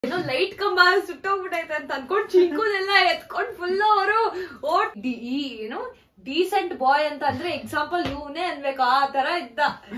ಏನೋ ಲೈಟ್ ಕಂಬ ಸುಟ್ಟೋಗ್ಬಿಟ್ಟೈತೆ ಅಂತ ಅನ್ಕೊಂಡ್ ಚಿಂಕುದೆಲ್ಲ ಎತ್ಕೊಂಡ್ ಫುಲ್ ಅವರು ಓಟ್ ಈ ಏನು ಡೀಸೆಂಟ್ ಬಾಯ್ ಅಂತ ಅಂದ್ರೆ ಎಕ್ಸಾಂಪಲ್ ಇವನೇ ಅನ್ಬೇಕು ಆ ತರ ಇದ್ದ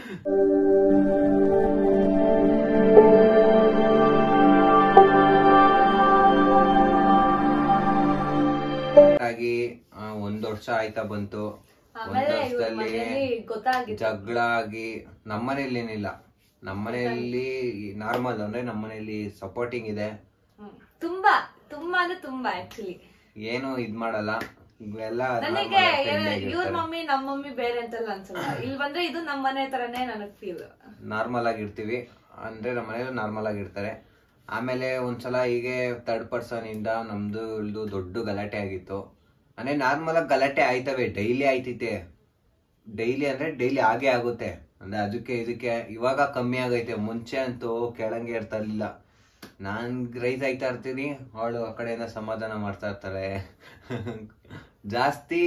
ಆಗಿ ಆ, ಒಂದ್ ವರ್ಷ ಆಯ್ತಾ ಬಂತು ಒಂದ್ ಆಮೇಲೆ ಇವ್ರ ವರ್ಷದಲ್ಲಿ ಮನೇಲಿ ಗೊತ್ತಾಗಿತ್ತು ಜಗಳ ಆಗಿ ನಮ್ಮನೇಲಿ ಏನಿಲ್ಲ ನಮ್ಮನೆಯಲ್ಲಿ ನಾರ್ಮಲ್ ಅಂದ್ರೆ ನಮ್ಮನೆಯಲ್ಲಿ ಸಪೋರ್ಟಿಂಗ್ ಇದೆ ಹ್ಮ್. ತುಂಬಾ ತುಂಬಾ ಅಂದ್ರೆ ತುಂಬಾ ಆಕ್ಚುಲಿ ಏನು ಇದ್ ಮಾಡಲ್ಲ ಇವೆಲ್ಲ ನನಗೆ ಇವ್ರ ಮಮ್ಮಿ ನಮ್ಮ ಮಮ್ಮಿ ಬೇರೆ ಅಂತೆಲ್ಲ ಅನ್ಸಲ್ಲ ಇಲ್ಲಿ ಬಂದ್ರೆ ಇದು ನಮ್ಮ ಮನೆ ತರನೇ ನನಗ್ ಫೀಲ್ ನಾರ್ಮಲ್ ಆಗಿರ್ತೀವಿ ಅಂದ್ರೆ ನಮ್ಮ ಮನೇಲಿ ನಾರ್ಮಲ್ ಆಗಿರ್ತಾರೆ ಆಮೇಲೆ ಒಂದ್ಸಲ ಹೀಗೆ ಥರ್ಡ್ ಪರ್ಸನ್ ಇಂದ ನಮ್ದು ಇಳ್ದು ದೊಡ್ಡ ಗಲಾಟೆ ಆಗಿತ್ತು ಅಂದ್ರೆ ನಾರ್ಮಲ್ ಆಗಿ ಗಲಾಟೆ ಆಯ್ತವೆ ಡೈಲಿ ಆಯ್ತೈತೆ ಡೈಲಿ ಅಂದ್ರೆ ಡೈಲಿ ಆಗೇ ಆಗುತ್ತೆ ಅಂದ್ರೆ ಅದಕ್ಕೆ ಇದಕ್ಕೆ ಇವಾಗ ಕಮ್ಮಿ ಆಗೈತೆ ಮುಂಚೆ ಅಂತೂ ಕೆಳಂಗೆ ಇರ್ತಾ ಇರ್ಲಿಲ್ಲ ನಾನ್ ರೈಸ್ ಆಯ್ತಾ ಇರ್ತೀನಿ ಅವಳು ಆ ಕಡೆಯಿಂದ ಸಮಾಧಾನ ಮಾಡ್ತಾ ಇರ್ತಾರೆ ಜಾಸ್ತಿ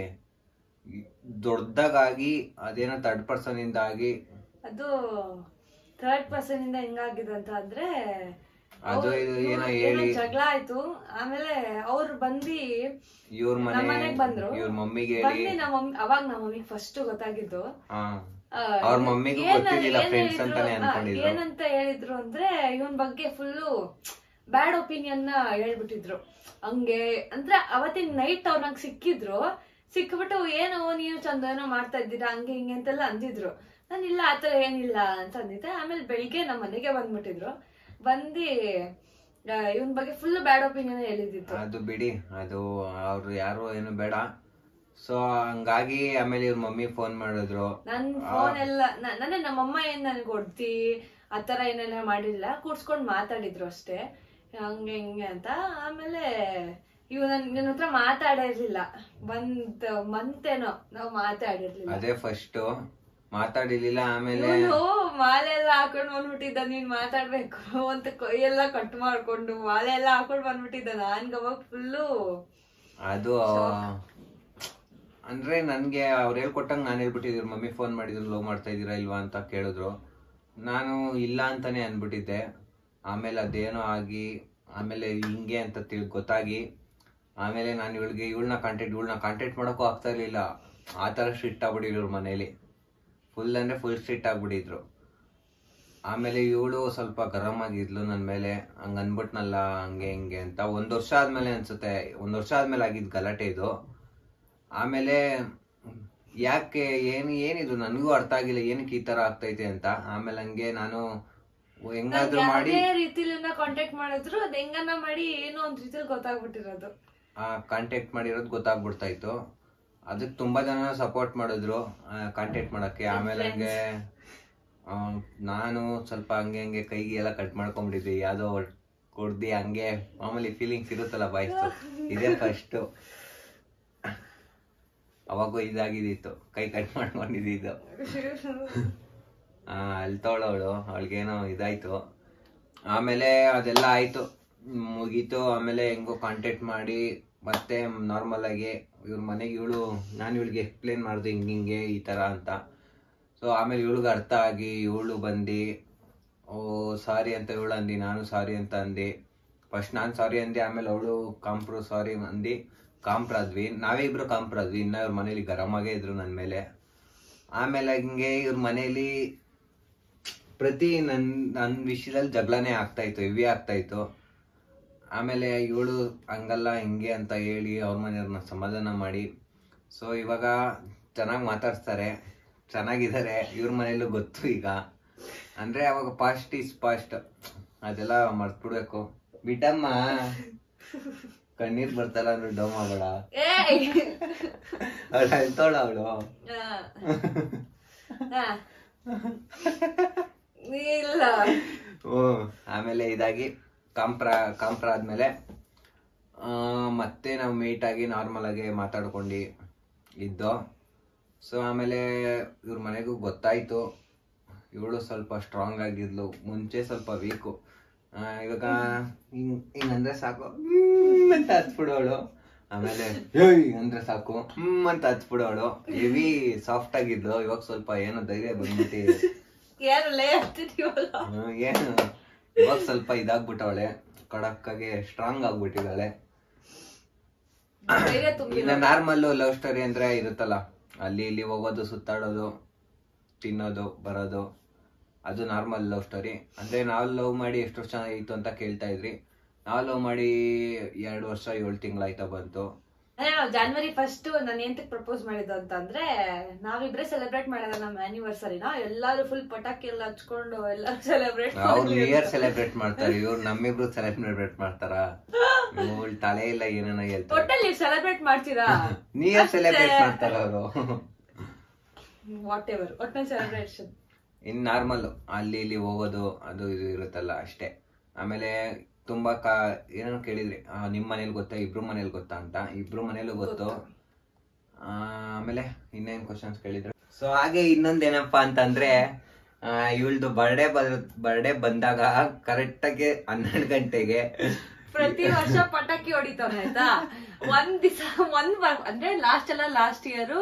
ದೊಡ್ಡದಾಗಿ ಅದೇನೋ ಥರ್ಡ್ ಪರ್ಸನ್ ಇಂದ ಆಗಿ ಅದು ಥರ್ಡ್ ಪರ್ಸನ್ ಇಂದ ಹೆಂಗಾಗಿದೆ ಅಂತ ಅಂದ್ರೆ ಅದು ಅವ್ರು- ಇದು ಇವ್ರು ಏನೋ ಏನೋ ಹೇಳಿ ಜಗಳ ಆಯ್ತು ಆಮೇಲೆ ಅವ್ರು ಬಂದಿ ಇವ್ರ ನಮ್ಮ ಮನೆ ಮನೆಗ್ ಬಂದ್ರು ಇವ್ರ ಮಮ್ಮಿಗೆ ಹೇಳಿ ಬಂದಿ ನಮ್ಮ ಮಮ್ಮಿ ಅವಾಗ ನಮ್ಮ ಮಮ್ಮಿಗೆ ಫಸ್ಟ್ ಗೊತ್ತಾಗಿದ್ದು ಹಾ ಆ, ಅವ್ರ ಮಮ್ಮಿಗೂ ಏನ್- ಗೊತ್ತಿದ್ದಿಲ್ಲ ಏನ್ ಫ್ರೆಂಡ್ಸ್ ಹೇಳಿದ್ರು- ಅಂತಾನೆ ಆ, ಅನ್ಕೊಂಡಿದ್ರು ಏನಂತ ಹೇಳಿದ್ರು ಅಂದ್ರೆ ಇವನ್ ಬಗ್ಗೆ ಫುಲ್ಲು ಬ್ಯಾಡ್ ಒಪಿನಿಯನ್ ನ ಹೇಳ್ಬಿಟ್ಟಿದ್ರು ಹಂಗೆ ಅಂದ್ರೆ ಅವತ್ತಿನ ನೈಟ್ ಅವ್ರ ನಂಗೆ ಸಿಕ್ಕಿದ್ರು ಸಿಕ್ಬಿಟ್ಟು ಏನು ನೀವು ಚಂದ ಏನೋ ಮಾಡ್ತಾ ಇದ್ದೀರಾ ಹಂಗೆ ಹಿಂಗೆ ಅಂತೆಲ್ಲ ಅಂದಿದ್ರು ನಾನು ಇಲ್ಲ ಆತರ ಏನಿಲ್ಲ ಅಂತ ಅಂದಿದ್ದೆ ಆಮೇಲೆ ಬೆಳಿಗ್ಗೆ ನಮ್ಮ ಮನೆಗೆ ಬಂದ್ಬಿಟ್ಟಿದ್ರು ಬಂದಿ ಇವನ್ ಬಗ್ಗೆ ಫುಲ್ ಬ್ಯಾಡ್ ಒಪಿನಿಯನ್ ಹೇಳಿದಿತ್ತು ಅದು ಬಿಡಿ ಅದು ಅವ್ರು ಯಾರು ಏನು ಬೇಡ ಸೊ ಹಂಗಾಗಿ ಆಮೇಲೆ ಇವ್ರ ಮಮ್ಮಿ ಫೋನ್ ಮಾಡಿದ್ರು ನನ್ ಫೋನ್ ಎಲ್ಲ ನ- ಅಂದ್ರೆ ನಮ್ಮಮ್ಮ ಏನ್ ನನ್ಗೆ ಹೊಡ್ತಿ ಆತರ ಏನೆಲ್ಲ ಮಾಡಿಲ್ಲ ಕೂರ್ಸ್ಕೊಂಡ್ ಮಾತಾಡಿದ್ರು ಅಷ್ಟೇ ಹಂಗೆ ಹಿಂಗೆ ಅಂತ ಆಮೇಲೆ ಇವ್ ನನ್ ನನ್ನ ಹತ್ರ ಮಾತಾಡಿರ್ಲಿಲ್ಲ ಬಂದ್ ಮಂತೇನೋ ನಾವ್ ಮಾತಾಡಿರ್ಲಿಲ್ಲ ಅದೇ ಫಸ್ಟ್ ಮಾತಾಡಿರ್ಲಿಲ್ಲ ಆಮೇಲೆ ಇವನು ಮಾಲೆ ಎಲ್ಲ ಹಾಕೊಂಡ್ ಬಂದ್ಬಿಟ್ಟಿದ್ದ ನೀನ್ ಮಾತಾಡ್ಬೇಕು ಅಂತ ಕೈಯೆಲ್ಲ ಕಟ್ ಮಾಡ್ಕೊಂಡು ಮಾಲೆ ಎಲ್ಲ ಹಾಕೊಂಡ್ ಬಂದ್ಬಿಟ್ಟಿದ್ದ ನನ್ಗೆ ಅವಾಗ ಫುಲ್ಲು ಅದು ಅಂದ್ರೆ ನನ್ಗೆ ಅವ್ರು ಹೇಳ್ಕೊಟ್ಟಂಗ್ ನಾನು ಹೇಳ್ಬಿಟ್ಟಿದ್ರು ಮಮ್ಮಿ ಫೋನ್ ಮಾಡಿದ್ರು ಲವ್ ಮಾಡ್ತಾ ಇದೀರಾ ಇಲ್ವಾ ಅಂತ ಕೇಳಿದ್ರು ನಾನು ಇಲ್ಲ ಅಂತಾನೆ ಅನ್ಬಿಟ್ಟಿದ್ದೆ ಆಮೇಲೆ ಅದೇನೋ ಆಗಿ ಆಮೇಲೆ ಹಿಂಗೆ ಅಂತ ತಿಳ್ ಗೊತ್ತಾಗಿ ಆಮೇಲೆ ನಾನು ಇವಳಿಗೆ ಇವಳನ್ನ ಕಾಂಟ್ಯಾಕ್ಟ್ ಇವಳನ್ನ ಕಾಂಟ್ಯಾಕ್ಟ್ ಮಾಡೋಕ್ಕೂ ಆಗ್ತಾ ಇರ್ಲಿಲ್ಲ ಆ ಥರ ಸ್ಟ್ರಿಕ್ಟ್ ಆಗ್ಬಿಟ್ಟಿದ್ರು ಮನೇಲಿ ಫುಲ್ ಅಂದ್ರೆ ಫುಲ್ ಸ್ಟ್ರಿಕ್ಟ್ ಆಗ್ಬಿಟ್ಟಿದ್ರು ಆಮೇಲೆ ಇವಳು ಸ್ವಲ್ಪ ಗರಂ ಆಗಿದ್ಲು ನನ್ನ ಮೇಲೆ ಹಂಗ ಅನ್ಬಿಟ್ನಲ್ಲ ಹಂಗೆ ಹಿಂಗೆ ಅಂತ ಒಂದ್ ವರ್ಷ ಆದ್ಮೇಲೆ ಅನ್ಸುತ್ತೆ ಒಂದ್ ವರ್ಷ ಆದ್ಮೇಲೆ ಆಗಿದ್ ಗಲಾಟೆ ಇದು ಆಮೇಲೆ ಯಾಕೆ ಏನು ಏನಿದು ನನಗೂ ಅರ್ಥ ಆಗಿಲ್ಲ ಏನಕ್ಕೆ ಈ ತರ ಆಗ್ತೈತೆ ಅಂತ ಆಮೇಲೆ ಹಂಗೆ ನಾನು ಹೆಂಗಾದ್ರೂ ಮಾಡಿ ಯಾವುದೇ ರೀತಿಲಿ ಕಾಂಟ್ಯಾಕ್ಟ್ ಮಾಡಿದ್ರು ಅದ್ ಹೆಂಗನ್ನ ಮಾಡಿ ಏನೋ ಒಂದ್ ರೀತಿಲಿ ಗೊತ್ತಾಗ್ಬಿಟ್ಟಿರೋದು ಕಾಂಟ್ಯಾಕ್ಟ್ ಮಾಡಿರೋದು ಗೊತ್ತಾಗ್ಬಿಡ್ತಾ ಇತ್ತು ಅದಕ್ಕೆ ತುಂಬಾ ಜನ ಸಪೋರ್ಟ್ ಮಾಡಿದ್ರು ಕಾಂಟ್ಯಾಕ್ಟ್ ಮಾಡಕ್ಕೆ ಆಮೇಲೆ ಹಂಗೆ ಆ, ನಾನು ಸ್ವಲ್ಪ ಹಂಗೆ ಹಂಗೆ ಕೈಗೆ ಎಲ್ಲ ಕಟ್ ಮಾಡ್ಕೊಂಡ್ಬಿಟ್ಟಿದ್ದೆ ಯಾವ್ದೋ ಕೊಡ್ದಿ ಹಂಗೆ ಮಾಮೂಲಿ ಫೀಲಿಂಗ್ಸ್ ಇರುತ್ತಲ್ಲ ಬಾಯ್ಸ್ತು ಇದೇ ಫಸ್ಟ್ ಅವಾಗೂ ಇದಾಗಿದ್ದಿತ್ತು ಕೈ ಕಟ್ ಮಾಡ್ಕೊಂಡಿದ್ದು ಆ ಅಳ್ತವಳವಳು ಅವಳಿಗೇನೋ ಇದಾಯ್ತು ಆಮೇಲೆ ಅದೆಲ್ಲ ಆಯ್ತು ಮುಗೀತು ಆಮೇಲೆ ಹೆಂಗೋ ಕಾಂಟ್ಯಾಕ್ಟ್ ಮಾಡಿ ಮತ್ತೆ ನಾರ್ಮಲ್ ಆಗಿ ಇವ್ರ ಮನೆಗೆ ಇವಳು ನಾನು ಇವಳಿಗೆ ಎಕ್ಸ್ಪ್ಲೇನ್ ಮಾಡಿದೆ ಹಿಂಗೆ ಹಿಂಗೆ ಈ ಥರ ಅಂತ ಸೊ ಆಮೇಲೆ ಇವಳಿಗೆ ಅರ್ಥ ಆಗಿ ಇವಳು ಬಂದು ಓ ಸಾರಿ ಅಂತ ಇವಳು ಅಂದಿ ನಾನು ಸಾರಿ ಅಂತ ಅಂದೆ ಫಸ್ಟ್ ನಾನು ಸಾರಿ ಅಂದೆ ಆಮೇಲೆ ಅವಳು ಕಾಂಪ್ರು ಸಾರಿ ಅಂದು ಕಾಂಪ್ರಾದ್ವಿ ನಾವೇ ಇಬ್ರು ಕಾಂಪ್ರಾದ್ವಿ ಇನ್ನ ಇವ್ರ ಮನೇಲಿ ಗರಮಾಗೇ ಇದ್ರು ನನ್ನ ಮೇಲೆ ಆಮೇಲೆ ಹಿಂಗೆ ಇವ್ರ ಮನೇಲಿ ಪ್ರತಿ ನನ್ ನನ್ನ ವಿಷಯದಲ್ಲಿ ಜಗಳನೇ ಆಗ್ತಾ ಇತ್ತು ಹೆವಿ ಆಗ್ತಾ ಇತ್ತು ಆಮೇಲೆ ಇವಳು ಹಂಗಲ್ಲ ಹಿಂಗೆ ಅಂತ ಹೇಳಿ ಅವ್ರ ಮನೆಯವ್ರನ್ನ ಸಮಾಧಾನ ಮಾಡಿ ಸೊ ಇವಾಗ ಚೆನ್ನಾಗಿ ಮಾತಾಡ್ಸ್ತಾರೆ ಚೆನ್ನಾಗಿದ್ದಾರೆ ಇವ್ರ ಮನೇಲೂ ಗೊತ್ತು ಈಗ ಅಂದ್ರೆ ಅವಾಗ ಪಾಸ್ಟ್ ಈಸ್ ಪಾಸ್ಟ್ ಅದೆಲ್ಲ ಮರ್ತ್ಬಿಡ್ಬೇಕು ಬಿಟ್ಟಮ್ಮ ಕಣ್ಣೀರ್ ಬರ್ತಲ್ಲ ಅಂದ್ರೆ ಡೌ ಮಾಡಬೇಡ ಏಯ್ ಅವಳು ಹೇಳ್ತಾಳ ಅವಳು ಆ. ಆ. ಇಲ್ಲ ಹ್ಞೂ ಆಮೇಲೆ ಇದಾಗಿ ಕಾಂಪ್ರ ಕಾಂಪ್ರ ಆದ್ಮೇಲೆ ಆ, ಮತ್ತೆ ನಾವು ಮೀಟ್ ಆಗಿ ನಾರ್ಮಲ್ ಆಗಿ ಮಾತಾಡ್ಕೊಂಡು ಇದ್ದೋ ಸೊ ಆಮೇಲೆ ಇವ್ರ ಮನೆಗೂ ಗೊತ್ತಾಯ್ತು ಇವಳು ಸ್ವಲ್ಪ ಸ್ಟ್ರಾಂಗ್ ಆಗಿದ್ಲು ಮುಂಚೆ ಸ್ವಲ್ಪ ವೀಕು ಇವಾಗ ಹಿಂಗ್ ಹಿಂಗಂದ್ರೆ ಸಾಕು ಹ್ಮ್ ಅಂತ ಹತ್ಬಿಡೋಳು ಆಮೇಲೆ ಏಯ್ ಅಂದ್ರೆ ಸಾಕು ಹ್ಮ್ ಅಂತ ಹತ್ಬಿಡೋಳು ಹೆವಿ ಸಾಫ್ಟ್ ಆಗಿದ್ಲು ಇವಾಗ ಸ್ವಲ್ಪ ಏನೋ ಧೈರ್ಯ ಬಂದ್ಬಿಟ್ಟು ಯಾರು ಲೇ ಹತ್ತಿದೀವಲ್ಲ ಹ್ಮ್, ಏನು ಇವಾಗ ಸ್ವಲ್ಪ ಇದಾಗ್ಬಿಟ್ಟವಳೆ ಖಡಕ್ ಆಗಿ ಸ್ಟ್ರಾಂಗ್ ಆಗ್ಬಿಟ್ಟಿದ್ದಾಳೆ ಧೈರ್ಯ ತುಂಬಿ ಇನ್ನ ನಾರ್ಮಲ್ ಲವ್ ಸ್ಟೋರಿ ಅಂದ್ರೆ ಇರುತ್ತಲ್ಲ ಅಲ್ಲಿ ಇಲ್ಲಿ ಹೋಗೋದು ಸುತ್ತಾಡೋದು ತಿನ್ನೋದು ಬರೋದು ಅದು ನಾರ್ಮಲ್ ಲವ್ ಸ್ಟೋರಿ ಅಂದ್ರೆ ನಾವು ಲವ್ ಮಾಡಿ ಎಷ್ಟು ವರ್ಷ ಆಯ್ತು ಅಂತ ಕೇಳ್ತಾ ಇದ್ರಿ ನಾವು ಲವ್ ಮಾಡಿ ಎರಡು ವರ್ಷ ಏಳು ತಿಂಗಳಾಯ್ತಾ ಬಂತು ಅಂದ್ರೆ ನಾವು ಜಾನ್ವರಿ ಫಸ್ಟ್ ನಾನು ಎಂತಕ್ ಪ್ರಪೋಸ್ ಮಾಡಿದ್ದು ಅಂತ ಅಂದ್ರೆ ನಾವಿಬ್ರೆ ಸೆಲೆಬ್ರೇಟ್ ಮಾಡೋದ ನಮ್ಮ ಆನಿವರ್ಸರಿನ ಎಲ್ಲಾರು ಫುಲ್ ಪಟಾಕಿ ಎಲ್ಲ ಹಚ್ಕೊಂಡು ಎಲ್ಲಾರು ಸೆಲೆಬ್ರೇಟ್ ಅವ್ರು ನ್ಯೂ ಇಯರ್ ಸೆಲೆಬ್ರೇಟ್ ಮಾಡ್ತಾರೆ ಇವ್ರು ನಮ್ಮಿಬ್ರು ಸೆಲೆಬ್ರೇಟ್ ಮಾಡ್ತಾರ ಇವ್ಳ್ ತಲೆ ಇಲ್ಲ ಏನೇನ ಹೇಳ್ತಾರೆ ಒಟ್ಟಲ್ಲಿ ನೀವು ಸೆಲೆಬ್ರೇಟ್ ಮಾಡ್ತೀರಾ ನ್ಯೂ ಇಯರ್ ಸೆಲೆಬ್ರೇಟ್ ಮಾಡ್ತಾರ ಅವರು ವಾಟ್ ಎವರ್ ಒಟ್ಟಲ್ಲಿ ಸೆಲೆಬ್ರೇಷನ್ ಇನ್ ನಾರ್ಮಲ್ ಅಲ್ಲಿ ಇಲ್ಲಿ ಹೋಗೋದು ಅದು ಇದು ಇರುತ್ತಲ್ಲ ಅಷ್ಟೇ ಆಮೇಲೆ ತುಂಬಾ ಕಾ ಏನೋ ಕೇಳಿದ್ರಿ ಆ, ನಿಮ್ ಮನೇಲಿ ಗೊತ್ತಾ ಇಬ್ರು ಮನೇಲಿ ಗೊತ್ತಾ ಅಂತ ಇಬ್ರು ಮನೇಲೂ ಗೊತ್ತು ಆ, ಆಮೇಲೆ ಇನ್ನೇನ್ ಕ್ವಶನ್ಸ್ ಕೇಳಿದ್ರು ಸೊ ಹಾಗೆ ಇನ್ನೊಂದೇನಪ್ಪಾ ಅಂತಂದ್ರೆ ಇವಳ್ದು ಬರ್ಡೇ ಬರ್ಡೇ ಬಂದಾಗ ಕರೆಕ್ಟ್ ಆಗಿ ಹನ್ನೆರಡು ಗಂಟೆಗೆ ಪ್ರತಿ ವರ್ಷ ಪಟಾಕಿ ಹೊಡಿತಾನೆ ಆಯ್ತಾ ಒಂದ್ ದಿವಸ ಒಂದ್ ಬರ್ ಅಂದ್ರೆ ಲಾಸ್ಟ್ ಎಲ್ಲ ಲಾಸ್ಟ್ ಇಯರ್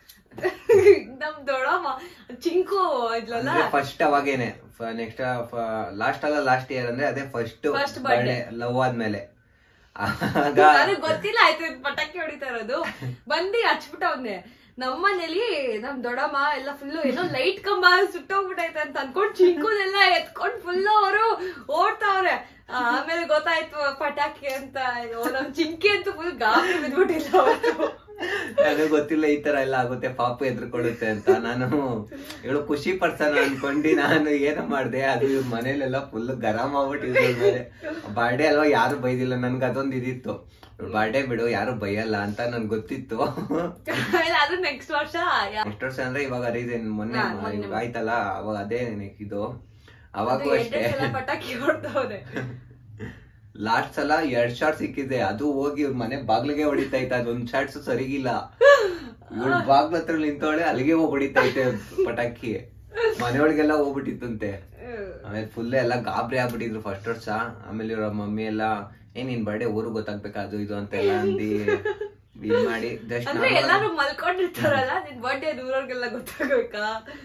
ನಮ್ ದೊಡ್ಡಮ್ಮ ಚಿಂಕು ಇದ್ಲಲ್ಲ ಫಸ್ಟ್ ಅವಾಗೇನೆ ನೆಕ್ಸ್ಟ್ ಲಾಸ್ಟ್ ಅಲ್ಲ ಲಾಸ್ಟ್ ಇಯರ್ ಅಂದ್ರೆ ಅದೇ first First birthday. Birthday love ಆದ್ಮೇಲೆ ಆಗ ನನಗ್ ಗೊತ್ತಿಲ್ಲ ಆಯ್ತು ಇದ್ ಪಟಾಕಿ ಹೊಡಿತಾ ಇರೋದು ಬಂದಿ ಹಚ್ಬಿಟ್ಟವ್ನೆ ನಮ್ಮನೇಲಿ ನಮ್ ದೊಡ್ಡಮ್ಮ ಎಲ್ಲ ಫುಲ್ಲು ಏನೋ ಲೈಟ್ ಕಂಬ ಸುಟ್ಟೋಗ್ಬಿಟ್ಟೈತೆ ಅಂತ ಅನ್ಕೊಂಡ್ ಚಿಂಕುನೆಲ್ಲ ಎತ್ಕೊಂಡ್ ಫುಲ್ ಅವರು ಓಡ್ತಾವ್ರೆ ಆಮೇಲೆ ಗೊತ್ತಾಯ್ತು ಪಟಾಕಿ ಅಂತ ಅಯ್ಯೋ, ನಮ್ ಚಿಂಕಿ ಅಂತೂ ಫುಲ್ ಗಾಬರಿ ಬಿದ್ಬಿಟ್ಟಿಲ್ಲ ಅವತ್ತು ನನಗೆ ಗೊತ್ತಿಲ್ಲ ಈ ತರ ಎಲ್ಲ ಆಗುತ್ತೆ ಪಾಪು ಎದ್ರುಕೊಳ್ಳುತ್ತೆ ಅಂತ ನಾನು ಇವಳು ಖುಷಿ ಪಡ್ಸೋಣ ಅನ್ಕೊಂಡು ನಾನು ಏನೋ ಮಾಡ್ದೆ ಅದು ಇವ್ರ ಮನೇಲೆಲ್ಲ ಫುಲ್ ಗರಂ ಆಗ್ಬಿಟ್ಟಿದ್ರು ಬರ್ಡೇ ಅಲ್ವಾ ಯಾರು ಬೈದಿಲ್ಲ ನನ್ಗೆ ಅದೊಂದು ಇದಿತ್ತು ಬರ್ಡೇ ಬಿಡು ಯಾರು ಬೈಯಲ್ಲ ಅಂತ ನನ್ಗೆ ಗೊತ್ತಿತ್ತು ಆಮೇಲೆ ಅದು ನೆಕ್ಸ್ಟ್ ವರ್ಷ ಯಾ- ನೆಕ್ಸ್ಟ್ ವರ್ಷ ಅಂದ್ರೆ ಇವಾಗ ರೀಸನ್ ಮೊನ್ನೆ ಹಾ, ಮೊನ್ನೆ. ಇವಾಗ ಆಯ್ತಲ್ಲ ಅವಾಗ ಅದೇ ಇದು ಅವಾಗೂ ಅದು ಅಷ್ಟೇ ಎಡ್ಡೆ ಸಲ ಪಟಾಕಿ ಹೊಡ್ತವ್ರೆ ಲಾಸ್ಟ್ ಸಲ ಎರಡ್ ಶಾಟ್ ಸಿಕ್ಕಿದೆ ಅದು ಹೋಗಿ ಇವ್ರ ಮನೆ ಬಾಗ್ಲಿಗೆ ಹೊಡಿತಾ ಇತ್ತು ಅದೊಂದ್ ಶಾಟ್ಸ್ ಸರಿಗಿಲ್ಲ ಇವ್ಳ ಬಾಗ್ಲ ಹತ್ರ ನಿಂತವಳೆ ಅಲ್ಲಿಗೆ ಹೋಗಿ ಹೊಡಿತಾ ಐತೆ ಪಟಾಕಿ ಮನೆಯೊಳಗೆಲ್ಲ ಹೋಗ್ಬಿಟ್ಟಿತ್ತಂತೆ ಆಮೇಲೆ ಫುಲ್ ಎಲ್ಲ ಗಾಬರಿ ಆಗ್ಬಿಟ್ಟಿದ್ರು ಫಸ್ಟ್ ವರ್ಷ ಆಮೇಲೆ ಇವ್ರ ಮಮ್ಮಿ ಎಲ್ಲ ಏ ನಿನ್ ಬರ್ಡೇ ಊರು ಗೊತ್ತಾಗ್ಬೇಕು ಅದು ಇದು ಅಂತೆಲ್ಲ ಅಂದಿ ಇದ್ ಮಾಡಿ ಜಸ್ಟ್ ಅಂದ್ರೆ ಎಲ್ಲಾರು ಮಲ್ಕೊಂಡಿರ್ತಾರಲ್ಲ ನಿನ್ ಬರ್ಡೇ ಊರವ್ರಿಗೆಲ್ಲ ಗೊತ್ತಾಗ್ಬೇಕಾ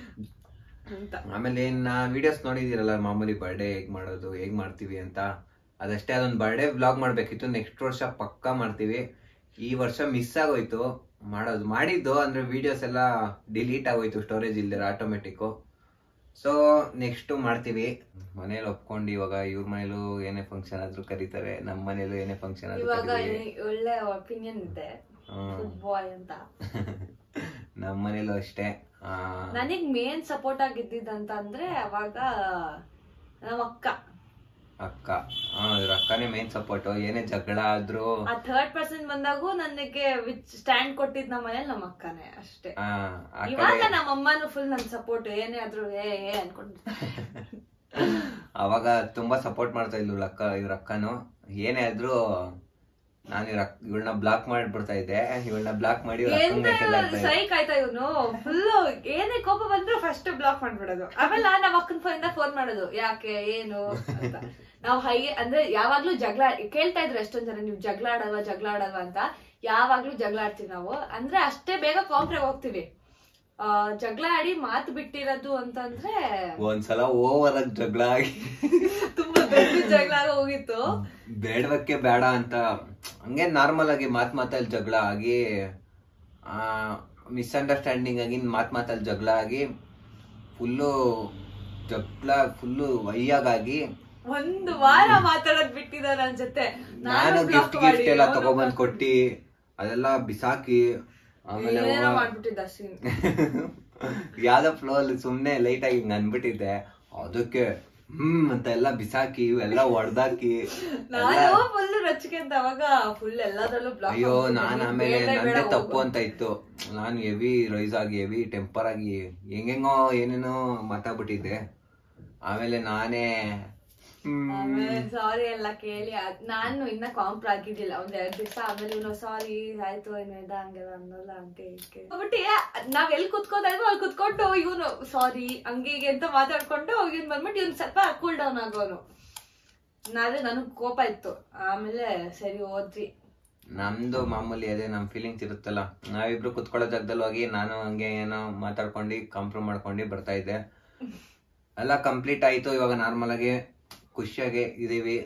ಅಂತ ಆಮೇಲೆ ಏನ್ ವಿಡಿಯೋಸ್ ನೋಡಿದಿರಲ್ಲ ಮಾಮೂಲಿ ಬರ್ಡೇ ಹೇಗ್ ಮಾಡೋದು ಹೇಗ್ ಮಾಡ್ತೀವಿ ಅಂತ ಅದಷ್ಟೇ ಅದೊಂದು ಬರ್ಡೇ ಬ್ಲಾಗ್ ಮಾಡ್ಬೇಕಿತ್ತು ನೆಕ್ಸ್ಟ್ ವರ್ಷ ಪಕ್ಕಾ ಮಾಡ್ತೀವಿ ಈ ವರ್ಷ ಮಿಸ್ ಆಗೋಯ್ತು ಮಾಡೋದು ಮಾಡಿದ್ದು ಅಂದ್ರೆ ವಿಡಿಯೋಸ್ ಎಲ್ಲ ಡಿಲೀಟ್ ಆಗೋಯ್ತು ಸ್ಟೋರೇಜ್ ಇಲ್ದಿರ ಆಟೋಮೆಟಿಕ್ ಸೊ ನೆಕ್ಸ್ಟ್ ಮಾಡ್ತೀವಿ ಮನೇಲಿ ಒಪ್ಕೊಂಡು ಇವಾಗ ಇವ್ರ ಮನೇಲೂ ಏನೇ ಫಂಕ್ಷನ್ ಆದ್ರೂ ಕರೀತಾರೆ ನಮ್ಮ ಮನೇಲೂ ಏನೇ ಫಂಕ್ಷನ್ ಆದ್ರೂ ಇವಾಗ ಕರೀತೀವಿ ಈ- ಒಳ್ಳೆ ಒಪಿನಿಯನ್ ಇದೆ ಹ್ಮ್. ಫುಡ್ ಬಾಯ್ ಅಂತ ನಮ್ಮ ಮನೇಲೂ ಅಷ್ಟೇ ಆ, ನನಗ್ ಮೇನ್ ಸಪೋರ್ಟ್ ಆಗಿದ್ದಿದ್ದಂತ ಅಂದ್ರೆ ಅವಾಗ ನಮ್ಮ ಅಕ್ಕ ಅಕ್ಕ ಹಾ ಇವ್ರ ಅಕ್ಕನೇ ಮೇನ್ ಸಪೋರ್ಟ್ ಏನೇ ಜಗಳ ಆದ್ರೂ ಆ ಥರ್ಡ್ ಪರ್ಸನ್ ಬಂದಾಗೂ ನನಗೆ ವಿಚ್ ಸ್ಟ್ಯಾಂಡ್ ಕೊಟ್ಟಿದ್ ನಮ್ಮ ಮನೇಲಿ ನಮ್ಮ ಅಕ್ಕನೇ ಅಷ್ಟೇ ಆ, ಆ ಇವಾಗ ಕಡೆ ನಮ್ಮ ಅಮ್ಮನು ಫುಲ್ ನನ್ ಸಪೋರ್ಟ್ ಏನೇ ಆದ್ರೂ ಏ ಏ ಅನ್ಕೊಂಡಿರ್ತಾರೆ ಅವಾಗ ತುಂಬಾ ಸಪೋರ್ಟ್ ಮಾಡ್ತಾ ಇದ್ಲು ಇವ್ಳ ಅಕ್ಕ ಇವ್ರ ಅಕ್ಕನು ಏನೇ ಆದ್ರೂ ನಾನು ಇವ್ರ ಇವಳನ್ನ ಬ್ಲಾಕ್ ಮಾಡ್ಬಿಡ್ತಾ ಇದ್ದೆ ಇವಳನ್ನ ಬ್ಲಾಕ್ ಮಾಡಿ ಇವ್ರ ಅಕ್ಕಂಗ್ ಮೆಸೇಜ್ ಆಗ್ತಾ ಇದ್ದೆ ಸೈಕ್ ಆಯ್ತಾ ಇವನು ಫುಲ್ ಏನೇ ಕೋಪ ಬಂದ್ರು ಫಸ್ಟ್ ಬ್ಲಾಕ್ ಮಾಡ್ಬಿಡೋದು ಆಮೇಲೆ ನಮ್ಮ ಅಕ್ಕನ ಫೋನ್ ಫೋನ್ ಮಾಡೋದು ಯಾಕೆ ಏನು ಅಂತ ನಾವು ಹೈ ಅಂದ್ರೆ ಯಾವಾಗ್ಲೂ ಜಗಳ ಕೇಳ್ತಾ ಇದ್ರು ಎಷ್ಟೊಂದ್ ಜನ ನೀವು ಜಗಳ ಆಡಲ್ವಾ ಜಗಳ ಆಡಲ್ವಾ ಅಂತ ಯಾವಾಗ್ಲೂ ಜಗಳ ಆಡ್ತೀವಿ ನಾವು ಅಂದ್ರೆ ಅಷ್ಟೇ ಬೇಗ ಕಾಂಪ್ರೆ ಹೋಗ್ತೀವಿ ಆ, ಜಗಳ ಆಡಿ ಮಾತು ಬಿಟ್ಟಿರೋದು ಅಂತಂದ್ರೆ ಒಂದ್ಸಲ ಓವರ್ ಆಗಿ ಜಗಳ ಆಗಿ ತುಂಬಾ ದೊಡ್ಡ ಜಗಳ ಆಗಿ ಹೋಗಿತ್ತು ಬೇಡವಕ್ಕೆ ಬೇಡ ಅಂತ ಹಂಗೆ ನಾರ್ಮಲ್ ಆಗಿ ಮಾತ್ ಮಾತಲ್ಲಿ ಜಗಳ ಆಗಿ ಆ ಮಿಸ್ಅಂಡರ್ಸ್ಟ್ಯಾಂಡಿಂಗ್ ಆಗಿ ಮಾತ್ ಮಾತಲ್ಲಿ ಜಗಳ ಆಗಿ ಫುಲ್ಲು ಜಗಳ ಫುಲ್ಲು ವಯ್ಯಾಗಾಗಿ ಒಂದು ವಾರ ಮಾತಾಡೋದ್ ಬಿಟ್ಟಿದಾರ ಅನ್ಸುತ್ತೆ ನಾನು block ಗಿಫ್ಟ್ ಮಾಡಿ, ಗಿಫ್ಟ್ ಎಲ್ಲ ಅವ್ನು ತಗೊಬಂದ್ block ಕೊಟ್ಟಿ ಅದೆಲ್ಲ ಬಿಸಾಕಿ ಆಮೇಲೆ ಏನೇನೋ ಅವ್ವ- ಮಾಡ್ಬಿಟ್ಟಿದ್ದ ಸೀನ್ ಯಾವ್ದೋ ಫ್ಲೋ ಅಲ್ಲಿ ಸುಮ್ನೆ ಲೈಟ್ ಆಗಿ ಹಿಂಗ್ ಅನ್ಬಿಟ್ಟಿದ್ದೆ ಅದಕ್ಕೆ ಹ್ಮ್ ಅಂತ ಎಲ್ಲ ಬಿಸಾಕಿ ಎಲ್ಲ ಹೊಡ್ದಾಕಿ ನಾನು ಫುಲ್ ರಚಿಕೆ ಅಂತ ಅವಾಗ ಫುಲ್ ಎಲ್ಲದರಲ್ಲೂ ಬ್ಲಾಕ್ ಅಯ್ಯೋ ನಾನ್ ಆಮೇಲೆ ನಂದೇ ತಪ್ಪು ಅಂತ ಇತ್ತು ನಾನು ಹೆವಿ ರೈಸ್ ಆಗಿ ಹೆವಿ ಟೆಂಪರ್ ಆಗಿ ಹೆಂಗೆಂಗೋ ಏನೇನೋ ಮಾತಾಡ್ಬಿಟ್ಟಿದ್ದೆ ಆಮೇಲೆ ನಾನೇ ಹ್ಮ್ ಆಮೇಲೆ ಸಾರಿ ಎಲ್ಲ ಕೇಳಿ ಅದ್- ನಾನು ಇನ್ನ ಕಾಂಪ್ರ ಆಗಿದ್ದಿಲ್ಲ ಒಂದ್ ಎರಡ್ ದಿವಸ ಆಮೇಲೆ ಇವನು ಸಾರಿ ಆಯ್ತು ಏನು ಇದ ಹಂಗೆಲ್ಲ ಅನ್ನೋಲ್ಲ ಹಂಗೆ ಹೀಗೆ ಬಟ್ ನಾವ್ ಎಲ್ಲಿ ಕುತ್ಕೋದಾಯ್ತು ಅಲ್ಲಿ ಕುತ್ಕೊಂಡು ಇವನು ಸಾರಿ ಹಂಗೆ ಹೀಗೆ ಅಂತ ಮಾತಾಡ್ಕೊಂಡು ಇವ್ನ್ ಬಂದ್ಬಿಟ್ಟು ಇವ್ನು ಸ್ವಲ್ಪ ಕೂಲ್ ಡೌನ್ ಆಗೋನು ನಾವೇ ನನಗ್ ಕೋಪ ಇತ್ತು ಆಮೇಲೆ ಸರಿ ಹೋದ್ವಿ ನಮ್ದು ಮಾಮೂಲಿ ಅದೇ ನಮ್ ಫೀಲಿಂಗ್ಸ್ ಇರುತ್ತಲ್ಲ ನಾವಿಬ್ರು ಕುತ್ಕೊಳ್ಳೋ ಜಾಗದಲ್ಲಿ ಹೋಗಿ ನಾನು ಹಂಗೆ ಏನೋ ಮಾತಾಡ್ಕೊಂಡು ಕಾಂಪ್ರಮ್ ಮಾಡ್ಕೊಂಡು ಬರ್ತಾ ಇದ್ದೆ ಎಲ್ಲ ಕಂಪ್ಲೀಟ್ ಆಯ್ತು ಇವಾಗ ನಾರ್ಮಲ್ ಆಗಿ ಖುಷಿಯಾಗಿ ಇದೀವಿ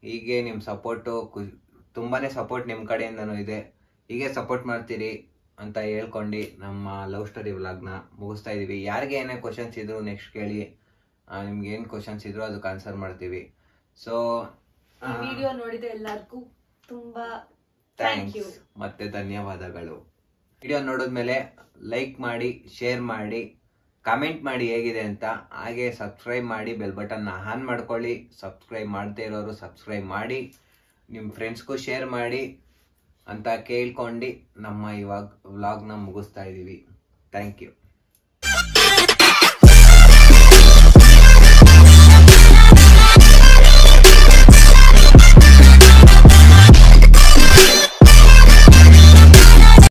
ಹೀಗೆ ನಿಮ್ಮ ಸಪೋರ್ಟು ತುಂಬಾನೇ ಸಪೋರ್ಟ್ ನಿಮ್ಮ ಕಡೆಯಿಂದನೂ ಇದೆ ಹೀಗೆ ಸಪೋರ್ಟ್ ಮಾಡ್ತೀರಿ ಅಂತ ಹೇಳ್ಕೊಂಡು ನಮ್ಮ ಲವ್ ಸ್ಟೋರಿ ವ್ಲಾಗ್ನ ಮುಗಿಸ್ತಾ ಇದೀವಿ ಯಾರಿಗೆ ಏನೇ ಕ್ವಶನ್ಸ್ ಇದ್ರು ನೆಕ್ಸ್ಟ್ ಕೇಳಿ ಆ, ನಿಮ್ಗೆ ಏನು ಕ್ವಶನ್ಸ್ ಇದ್ರು ಅದಕ್ಕೆ ಆನ್ಸರ್ ಮಾಡ್ತೀವಿ ಸೊ ಈ ವಿಡಿಯೋ ನೋಡಿದ ಎಲ್ಲರಿಗೂ ತುಂಬಾ ಥ್ಯಾಂಕ್ ಯು ಥ್ಯಾಂಕ್ಸ್ ಮತ್ತೆ ಧನ್ಯವಾದಗಳು ವಿಡಿಯೋ ನೋಡಿದ್ಮೇಲೆ ಲೈಕ್ ಮಾಡಿ ಶೇರ್ ಮಾಡಿ ಕಮೆಂಟ್ ಮಾಡಿ ಹೇಗಿದೆ ಅಂತ ಹಾಗೆ ಸಬ್ಸ್ಕ್ರೈಬ್ ಮಾಡಿ ಬೆಲ್ ಬಟನ್ನ ಆನ್ ಮಾಡ್ಕೊಳ್ಳಿ ಸಬ್ಸ್ಕ್ರೈಬ್ ಮಾಡದೇ ಇರೋರು ಸಬ್ಸ್ಕ್ರೈಬ್ ಮಾಡಿ ನಿಮ್ಮ ಫ್ರೆಂಡ್ಸ್ಗೂ ಶೇರ್ ಮಾಡಿ ಅಂತ ಕೇಳ್ಕೊಂಡು ನಮ್ಮ ಇವಾಗ ವ್ಲಾಗ್ನ ಮುಗಿಸ್ತಾ ಇದ್ದೀವಿ ಥ್ಯಾಂಕ್ ಯು